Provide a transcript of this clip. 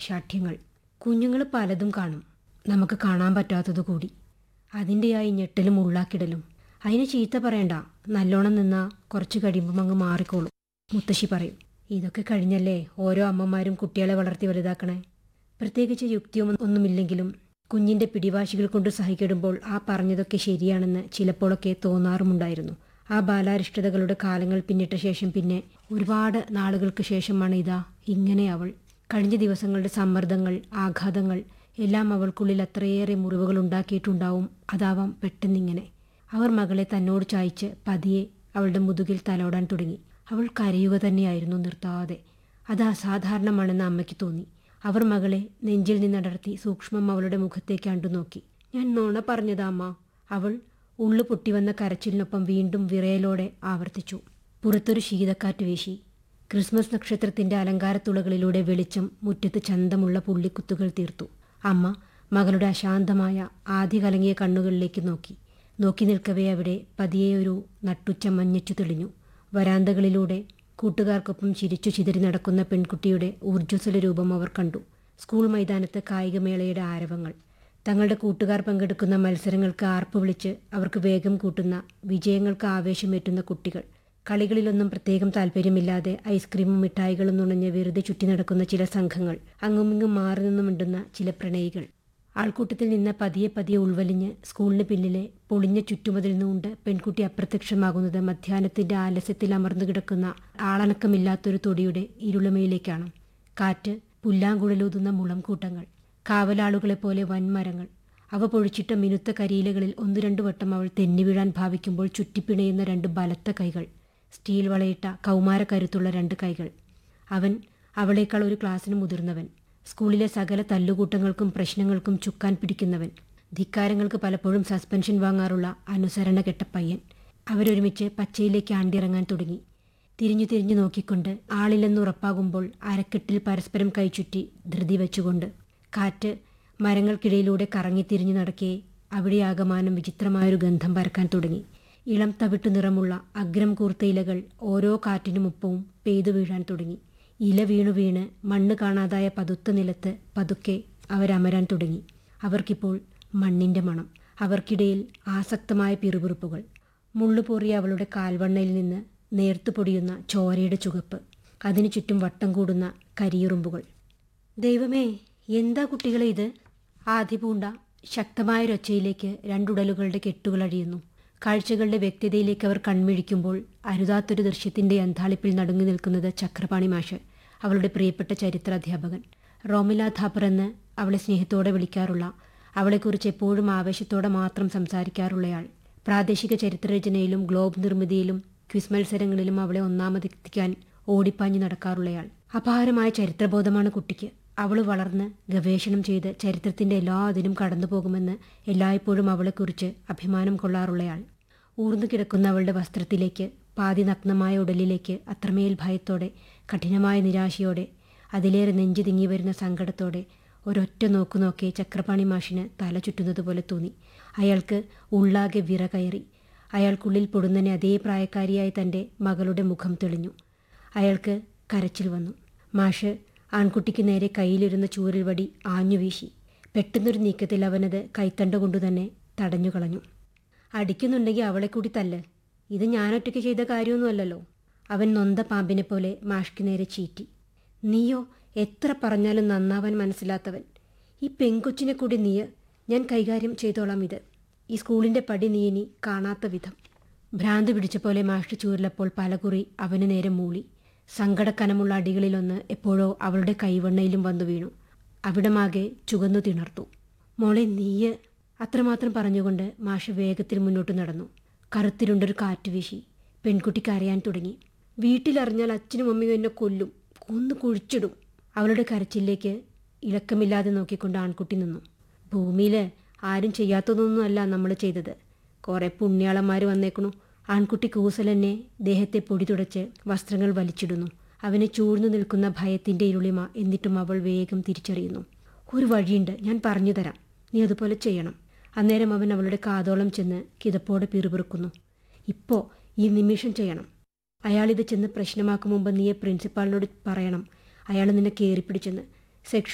ശാഠ്യങ്ങൾ കുഞ്ഞുങ്ങൾ പലതും കാണും നമുക്ക് കാണാൻ പറ്റാത്തത് കൂടി അതിൻ്റെയായി ഞെട്ടലും ഉള്ളാക്കിടലും അതിന് ചീത്ത പറയണ്ട നല്ലോണം നിന്നാ കുറച്ച് കഴിയുമ്പം അങ്ങ് മാറിക്കോളും മുത്തശ്ശി പറയും ഇതൊക്കെ കഴിഞ്ഞല്ലേ ഓരോ അമ്മമാരും കുട്ടികളെ വളർത്തി വലുതാക്കണേ പ്രത്യേകിച്ച് യുക്തിയോ ഒന്നുമില്ലെങ്കിലും കുഞ്ഞിന്റെ പിടിവാശികൾ കൊണ്ട് സഹിക്കിടുമ്പോൾ ആ പറഞ്ഞതൊക്കെ ശരിയാണെന്ന് ചിലപ്പോഴൊക്കെ തോന്നാറുമുണ്ടായിരുന്നു ആ ബാലാരിഷ്ടതകളുടെ കാലങ്ങൾ പിന്നിട്ട ശേഷം പിന്നെ ഒരുപാട് നാളുകൾക്ക് ശേഷമാണ് ഇതാ ഇങ്ങനെ അവൾ കഴിഞ്ഞ ദിവസങ്ങളുടെ സമ്മർദ്ദങ്ങൾ ആഘാതങ്ങൾ എല്ലാം അവൾക്കുള്ളിൽ അത്രയേറെ മുറിവുകൾ ഉണ്ടാക്കിയിട്ടുണ്ടാവും അതാവാം പെട്ടെന്നിങ്ങനെ അവർ മകളെ തന്നോട് ചായ്ച്ച് പതിയെ അവളുടെ മുതുകിൽ തലോടാൻ തുടങ്ങി അവൾ കരയുക തന്നെയായിരുന്നു നിർത്താതെ അത് അസാധാരണമാണെന്ന് അമ്മയ്ക്ക് തോന്നി അവർ മകളെ നെഞ്ചിൽ നിന്നടർത്തി സൂക്ഷ്മം അവളുടെ മുഖത്തേക്ക് അണ്ടു നോക്കി ഞാൻ നോണ പറഞ്ഞതാ അമ്മ അവൾ ഉള്ളു പൊട്ടിവന്ന കരച്ചിലിനൊപ്പം വീണ്ടും വിറയലോടെ ആവർത്തിച്ചു പുറത്തൊരു ശീതക്കാറ്റ് വീശി ക്രിസ്മസ് നക്ഷത്രത്തിന്റെ അലങ്കാരത്തുളകളിലൂടെ വെളിച്ചം മുറ്റത്ത് ചന്തമുള്ള പുള്ളിക്കുത്തുകൾ തീർത്തു അമ്മ മകളുടെ അശാന്തമായ ആദ്യ കലങ്ങിയ കണ്ണുകളിലേക്ക് നോക്കി നോക്കി നിൽക്കവേ അവിടെ പതിയെ ഒരു നട്ടുച്ച മഞ്ഞച്ചു തെളിഞ്ഞു വരാന്തകളിലൂടെ കൂട്ടുകാർക്കൊപ്പം ചിരിച്ചു ചിതറി നടക്കുന്ന പെൺകുട്ടിയുടെ ഊർജ്ജസ്വല രൂപം അവർ കണ്ടു സ്കൂൾ മൈതാനത്ത് കായികമേളയുടെ ആരവങ്ങൾ തങ്ങളുടെ കൂട്ടുകാർ പങ്കെടുക്കുന്ന മത്സരങ്ങൾക്ക് ആർപ്പ് വിളിച്ച് അവർക്ക് വേഗം കൂട്ടുന്ന വിജയങ്ങൾക്ക് ആവേശമേറ്റുന്ന കുട്ടികൾ കളികളിലൊന്നും പ്രത്യേകം താല്പര്യമില്ലാതെ ഐസ്ക്രീമും മിഠായികളും നുണഞ്ഞ് വെറുതെ ചുറ്റി നടക്കുന്ന ചില സംഘങ്ങൾ അങ്ങുമിങ്ങും മാറി നിന്നും മിണ്ടുന്ന ചില പ്രണയികൾ ആൾക്കൂട്ടത്തിൽ നിന്ന് പതിയെ പതിയെ ഉൾവലിഞ്ഞ് സ്കൂളിന് പിന്നിലെ പൊളിഞ്ഞ ചുറ്റുമതിൽ നിന്നുകൊണ്ട് പെൺകുട്ടി അപ്രത്യക്ഷമാകുന്നത് മധ്യാഹ്നത്തിന്റെ ആലസ്യത്തിൽ അമർന്നു കിടക്കുന്ന ആളനക്കമില്ലാത്തൊരു തൊടിയുടെ ഇരുളമയിലേക്കാണ് കാറ്റ് പുല്ലാങ്കുഴലൂതുന്ന മുളം കൂട്ടങ്ങൾ കാവലാളുകളെപ്പോലെ വൻമരങ്ങൾ അവ പൊഴിച്ചിട്ട മിനുത്ത കരിയിലകളിൽ ഒന്നു രണ്ടു വട്ടം അവൾ തെന്നി വീഴാൻ ഭാവിക്കുമ്പോൾ ചുറ്റിപ്പിണയുന്ന രണ്ട് ബലത്ത കൈകൾ സ്റ്റീൽ വളയിട്ട കൗമാര കരുത്തുള്ള രണ്ട് കൈകൾ അവൻ അവളേക്കാൾ ഒരു ക്ലാസ്സിന് മുതിർന്നവൻ സ്കൂളിലെ സകല തല്ലുകൂട്ടങ്ങൾക്കും പ്രശ്നങ്ങൾക്കും ചുക്കാൻ പിടിക്കുന്നവൻ ധിക്കാരങ്ങൾക്ക് പലപ്പോഴും സസ്പെൻഷൻ വാങ്ങാറുള്ള അനുസരണ കെട്ട പയ്യൻ അവരൊരുമിച്ച് പച്ചയിലേക്ക് ആണ്ടിറങ്ങാൻ തുടങ്ങി തിരിഞ്ഞു തിരിഞ്ഞു നോക്കിക്കൊണ്ട് ആളില്ലെന്ന് ഉറപ്പാകുമ്പോൾ അരക്കെട്ടിൽ പരസ്പരം കൈചുറ്റി ധൃതി വെച്ചുകൊണ്ട് കാറ്റ് മരങ്ങൾക്കിടയിലൂടെ കറങ്ങിത്തിരിഞ്ഞു നടക്കെ അവിടെ ആകമാനം വിചിത്രമായൊരു ഗന്ധം പരക്കാൻ തുടങ്ങി ഇളം തവിട്ടു നിറമുള്ള അഗ്രം കൂർത്ത ഇലകൾ ഓരോ കാറ്റിനുമൊപ്പവും പെയ്തു വീഴാൻ തുടങ്ങി ഇല വീണു വീണ് മണ്ണ് കാണാതായ പതുത്ത നിലത്ത് പതുക്കെ അവരമരാൻ തുടങ്ങി അവർക്കിപ്പോൾ മണ്ണിന്റെ മണം അവർക്കിടയിൽ ആസക്തമായ പിറുപിറുപ്പുകൾ മുള്ളുപൂറിയ അവളുടെ കാൽവണ്ണയിൽ നിന്ന് നേർത്തു പൊടിയുന്ന ചോരയുടെ ചുവപ്പ് അതിനു ചുറ്റും വട്ടം കൂടുന്ന കരിയുറുമ്പുകൾ ദൈവമേ എന്താ കുട്ടികളെ ഇത് ആദ്യപൂണ്ട ശക്തമായൊരൊച്ചയിലേക്ക് രണ്ടുടലുകളുടെ കെട്ടുകൾ അഴിയുന്നു കാഴ്ചകളുടെ വ്യക്തതയിലേക്ക് അവർ കൺമിഴിക്കുമ്പോൾ അരുതാത്തൊരു ദൃശ്യത്തിന്റെ അന്താളിപ്പിൽ നടുങ്ങി നിൽക്കുന്നത് ചക്രപാണി മാഷ് അവളുടെ പ്രിയപ്പെട്ട ചരിത്ര അധ്യാപകൻ റോമില ഥാപ്പർ എന്ന് അവളെ സ്നേഹത്തോടെ വിളിക്കാറുള്ള അവളെക്കുറിച്ച് എപ്പോഴും ആവേശത്തോടെ മാത്രം സംസാരിക്കാറുള്ളയാൾ പ്രാദേശിക ചരിത്രരചനയിലും ഗ്ലോബ് നിർമ്മിതിയിലും ക്വിസ് മത്സരങ്ങളിലും അവളെ ഒന്നാമതെത്തിക്കാൻ ഓടിപ്പാഞ്ഞു നടക്കാറുള്ളയാൾ അപാരമായ ചരിത്രബോധമാണ് കുട്ടിക്ക് അവൾ വളർന്ന് ഗവേഷണം ചെയ്ത് ചരിത്രത്തിന്റെ എല്ലാ അതിനും കടന്നു പോകുമെന്ന് എല്ലായ്പ്പോഴും അവളെക്കുറിച്ച് അഭിമാനം കൊള്ളാറുള്ളയാൾ ഊർന്നു കിടക്കുന്ന അവളുടെ വസ്ത്രത്തിലേക്ക് പാതി നഗ്നമായ ഉടലിലേക്ക് അത്രമേൽ ഭയത്തോടെ കഠിനമായ നിരാശയോടെ അതിലേറെ നെഞ്ചു തിങ്ങി വരുന്ന സങ്കടത്തോടെ ഒരൊറ്റ നോക്കു നോക്കേ ചക്രപാണി മാഷിന് തല ചുറ്റുന്നത് പോലെ തോന്നി അയാൾക്ക് ഉള്ളാകെ വിറ കയറി അയാൾക്കുള്ളിൽ പൊടുന്നനെ അതേ പ്രായക്കാരിയായ തൻ്റെ മകളുടെ മുഖം തെളിഞ്ഞു അയാൾക്ക് കരച്ചിൽ വന്നു മാഷ് ആൺകുട്ടിക്ക് നേരെ കയ്യിലിരുന്ന ചൂരിൽ വടി ആഞ്ഞുവീശി പെട്ടെന്നൊരു നീക്കത്തിൽ അവനത് കൈത്തണ്ട കൊണ്ടുതന്നെ തടഞ്ഞു കളഞ്ഞു അടിക്കുന്നുണ്ടെങ്കിൽ അവളെ കൂടി തല്ല് ഇത് ഞാനൊറ്റയ്ക്ക് ചെയ്ത കാര്യമൊന്നുമല്ലല്ലോ അവൻ നൊന്ത പാമ്പിനെ പോലെ മാഷ്ക്ക് നേരെ ചീറ്റി നീയോ എത്ര പറഞ്ഞാലും നന്നാവാൻ മനസ്സിലാത്തവൻ ഈ പെങ്കൊച്ചിനെ കൂടി നീ ഞാൻ കൈകാര്യം ചെയ്തോളാം ഇത് ഈ സ്കൂളിൻ്റെ പടി നീ ഇനി കാണാത്ത വിധം ഭ്രാന്ത് പിടിച്ച പോലെ മാഷ് ചൂരിലപ്പോൾ പലകുറി അവന് നേരെ മൂളി സങ്കടക്കനമുള്ള അടികളിലൊന്ന് എപ്പോഴോ അവളുടെ കൈവണ്ണയിലും വന്നു വീണു അവിടമാകെ ചുവന്നു തിണർത്തു മോളെ നീയ് അത്രമാത്രം പറഞ്ഞുകൊണ്ട് മാഷ് വേഗത്തിൽ മുന്നോട്ട് നടന്നു കറുത്തിരുണ്ടൊരു കാറ്റ് വീശി പെൺകുട്ടി കരയാൻ തുടങ്ങി വീട്ടിലറിഞ്ഞാൽ അച്ഛനും അമ്മയും എന്നെ കൊല്ലും കൊന്നു കുഴിച്ചിടും അവളുടെ കരച്ചിലേക്ക് ഇളക്കമില്ലാതെ നോക്കിക്കൊണ്ട് ആൺകുട്ടി നിന്നു ഭൂമിയിൽ ആരും ചെയ്യാത്തതൊന്നുമല്ല നമ്മൾ ചെയ്തത് കുറെ പുണ്യാളന്മാർ വന്നേക്കണു ആൺകുട്ടി കൂസലെന്നെ ദേഹത്തെ പൊടി തുടച്ച് വസ്ത്രങ്ങൾ വലിച്ചിടുന്നു അവനെ ചൂഴ്ന്നു നിൽക്കുന്ന ഭയത്തിന്റെ ഇരുളിമ എന്നിട്ടും അവൾ വേഗം തിരിച്ചറിയുന്നു ഒരു വഴിയുണ്ട് ഞാൻ പറഞ്ഞു തരാം നീ അതുപോലെ ചെയ്യണം അന്നേരം അവൻ അവളുടെ കാതോളം ചെന്ന് കിതപ്പോടെ പിറുപിറുക്കുന്നു ഇപ്പോ ഈ നിമിഷം ചെയ്യണം അയാളിത് ചെന്ന് പ്രശ്നമാക്കും മുമ്പ് നീയെ പ്രിൻസിപ്പാളിനോട് പറയണം അയാൾ നിന്നെ കയറിപ്പിടിച്ചെന്ന് സെക്ഷ